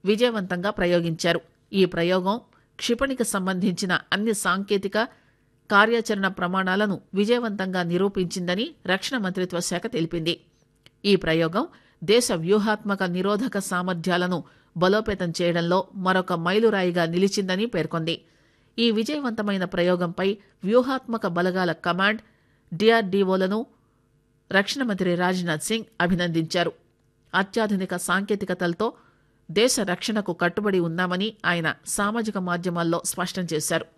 విజయవంతంగా ప్రయోగించారు ఈ ప్రయోగం క్షిపణికి సంబంధించిన అన్ని సాంకేతిక కార్యాచరణ ప్రమాణాలను విజయవంతంగా నిరూపించిందని రక్షణ మంత్రిత్వ శాఖ తెలిపింది ఈ ప్రయోగం దేశ వ్యూహాత్మక నిరోధక సామర్థ్యాలను బలోపేతం చేయడంలో మరొక మైలురాయిగా నిలిచిందని పేర్కొంది ఈ విజయవంతమైన ప్రయోగంపై వ్యూహాత్మక బలగాల కమాండ్ డిఆర్డీఓలను రక్షణ మంత్రి రాజ్నాథ్ సింగ్ అభినందించారు అత్యాధునిక సాంకేతికతలతో దేశ రక్షణకు కట్టుబడి ఉన్నామని ఆయన సామాజిక మాధ్యమాల్లో స్పష్టం చేశారు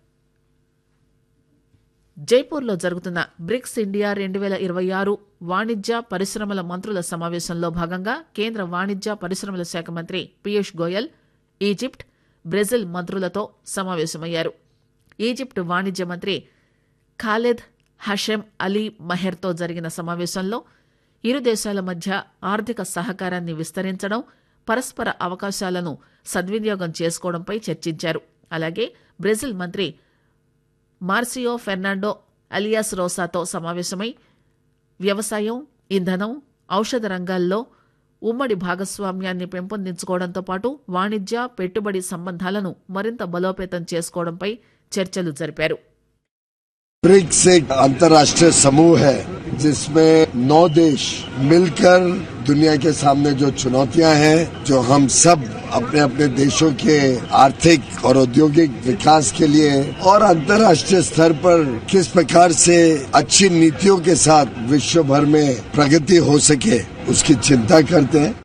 జైపూర్లో జరుగుతున్న బ్రిక్స్ ఇండియా రెండు వేల ఇరవై ఆరు వాణిజ్య పరిశ్రమల మంత్రుల సమావేశంలో భాగంగా కేంద్ర వాణిజ్య పరిశ్రమల శాఖ మంత్రి పీయూష్ గోయల్ ఈజిప్ట్ బ్రెజిల్ మంత్రులతో సమావేశమయ్యారు ఈజిప్ట్ వాణిజ్య మంత్రి ఖాలిద్ హషెం అలీ మహెర్తో జరిగిన సమావేశంలో ఇరు దేశాల మధ్య ఆర్థిక సహకారాన్ని విస్తరించడం పరస్పర అవకాశాలను సద్వినియోగం చేసుకోవడంపై చర్చించారు అలాగే బ్రెజిల్ మంత్రి మార్సియో ఫెర్నాండో అలియాస్ రోసాతో సమావేశమై వ్యవసాయం ఇంధనం ఔషధ రంగాల్లో ఉమ్మడి భాగస్వామ్యాన్ని పెంపొందించుకోవడంతో పాటు వాణిజ్య పెట్టుబడి సంబంధాలను మరింత బలోపేతం చేసుకోవడంపై చర్చలు జరిపారు ब्रिक्स एक अंतर्राष्ट्रीय समूह है जिसमें नौ देश मिलकर दुनिया के सामने जो चुनौतियां हैं जो हम सब अपने अपने देशों के आर्थिक और औद्योगिक विकास के लिए और अंतर्राष्ट्रीय स्तर पर किस प्रकार से अच्छी नीतियों के साथ विश्व भर में प्रगति हो सके उसकी चिंता करते हैं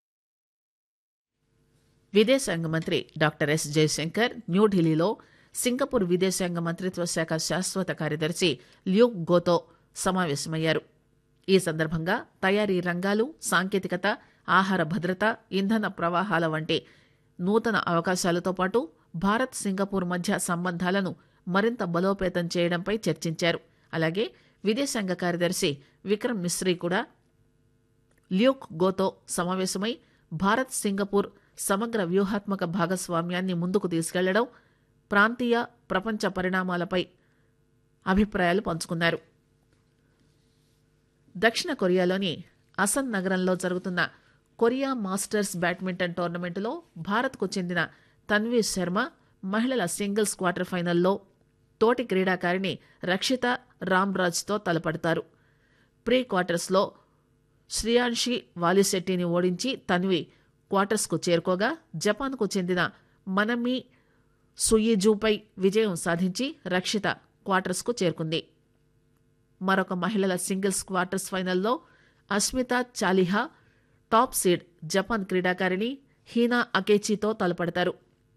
విదేశాంగ మంత్రి డాక్టర్ ఎస్ జయశంకర్ న్యూఢిల్లీలో సింగపూర్ విదేశాంగ మంత్రిత్వ శాఖ శాశ్వత కార్యదర్శి ల్యూక్ గోతో సమావేశమయ్యారు ఈ సందర్భంగా తయారీ రంగాలు సాంకేతికత ఆహార భద్రత ఇంధన ప్రవాహాల వంటి నూతన అవకాశాలతో పాటు భారత్ సింగపూర్ మధ్య సంబంధాలను మరింత బలోపేతం చేయడంపై చర్చించారు అలాగే విదేశాంగ కార్యదర్శి విక్రమ్ మిశ్రీ కూడా ల్యూక్ గోతో సమావేశమై భారత్ సింగపూర్ సమగ్ర వ్యూహాత్మక భాగస్వామ్యాన్ని ముందుకు తీసుకెళ్లడం ప్రాంతీయ ప్రపంచ పరిణామాలపై అభిప్రాయాలు పంచుకున్నారు దక్షిణ కొరియాలోని అసన్ నగరంలో జరుగుతున్న కొరియా మాస్టర్స్ బ్యాడ్మింటన్ టోర్నమెంటులో భారత్కు చెందిన తన్వీ శర్మ మహిళల సింగిల్స్ క్వార్టర్ ఫైనల్లో తోటి క్రీడాకారిణి రక్షిత రామ్రాజ్తో తలపడతారు ప్రీ క్వార్టర్స్లో శ్రియాన్షి వాలిశెట్టిని ఓడించి తన్వి క్వార్టర్స్కు చేరుకోగా జపాన్కు చెందిన మనమి సుయిజూపై విజయం సాధించి రక్షిత క్వార్టర్స్కు చేరుకుంది మరొక మహిళల సింగిల్స్ క్వార్టర్స్ ఫైనల్లో Ashmita Chaliha top seed Japan క్రీడాకారిణి హీనా అకేచితో తలపడతారు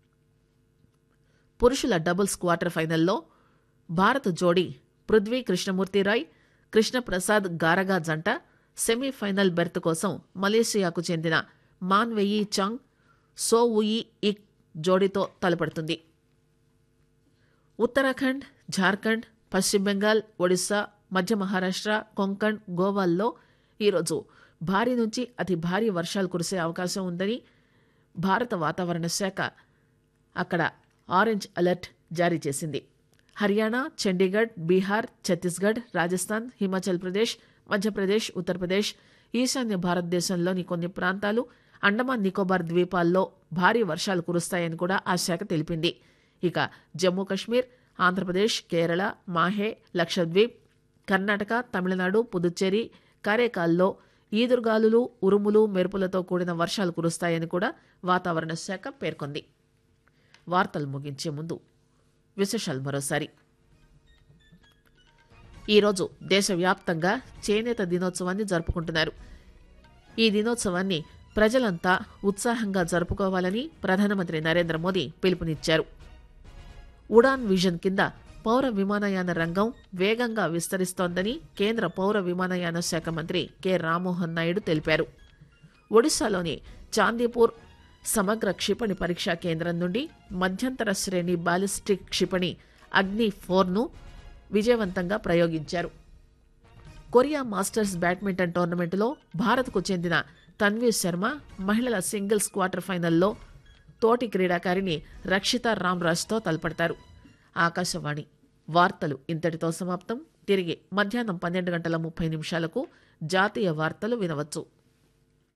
పురుషుల డబుల్స్ క్వార్టర్ ఫైనల్లో భారత జోడీ పృథ్వీ కృష్ణమూర్తిరాయ్ కృష్ణప్రసాద్ గారగా జంట సెమీఫైనల్ బెర్త్ కోసం మలేషియాకు చెందిన మాన్వెయి చాంగ్ సోవుయి ఇక్ జోడీతో తలపడుతుంది ఉత్తరాఖండ్ జార్ఖండ్ పశ్చిమ బెంగాల్ ఒడిశా మధ్య మహారాష్ట్ర కొంకణ్ గోవాల్లో ఈరోజు భారీ నుంచి అతి భారీ వర్షాలు కురిసే అవకాశం ఉందని భారత వాతావరణ శాఖ అక్కడ ఆరెంజ్ అలర్ట్ జారీ చేసింది హర్యానా చండీగఢ్ బీహార్ ఛత్తీస్గఢ్ రాజస్థాన్ హిమాచల్ ప్రదేశ్ మధ్యప్రదేశ్ ఉత్తరప్రదేశ్ ఈశాన్య భారతదేశంలోని కొన్ని ప్రాంతాలు అండమాన్ నికోబార్ ద్వీపాల్లో భారీ వర్షాలు కురుస్తాయని కూడా ఆ శాఖ తెలిపింది ఇక జమ్మూ కశ్మీర్ ఆంధ్రప్రదేశ్ కేరళ మాహే లక్షద్వీప్ కర్ణాటక తమిళనాడు పుదుచ్చేరి కారేకాల్లో ఈదురుగాలులు ఉరుములు మెరుపులతో కూడిన వర్షాలు కురుస్తాయని కూడా వాతావరణ శాఖ పేర్కొంది వార్తలు ముగించే ముందు విశేషాలు మరోసారి ఈరోజు దేశవ్యాప్తంగా చేనేత దినోత్సవాన్ని జరుపుకుంటున్నారు ఈ దినోత్సవాన్ని ప్రజలంతా ఉత్సాహంగా జరుపుకోవాలని ప్రధానమంత్రి నరేంద్ర మోదీ పిలుపునిచ్చారు ఉడాన్ విజన్ కింద పౌర విమానయాన రంగం వేగంగా విస్తరిస్తోందని కేంద్ర పౌర విమానయాన శాఖ మంత్రి కె రామ్మోహన్ నాయుడు తెలిపారు ఒడిశాలోని చాందీపూర్ సమగ్ర క్షిపణి పరీక్షా కేంద్రం నుండి మధ్యంతర శ్రేణి బాలిస్టిక్ క్షిపణి అగ్ని ఫోర్ను విజయవంతంగా ప్రయోగించారు కొరియా మాస్టర్స్ బ్యాడ్మింటన్ టోర్నమెంటులో భారత్కు చెందిన తన్వీ శర్మ మహిళల సింగిల్స్ క్వార్టర్ ఫైనల్లో తోటి క్రీడాకారిణి రక్షిత రామ్రాజ్తో తలపడతారు ఆకాశవాణి వార్తలు ఇంతటితో సమాప్తం తిరిగి మధ్యాహ్నం పన్నెండు గంటల ముప్పై నిమిషాలకు జాతీయ వార్తలు వినవచ్చు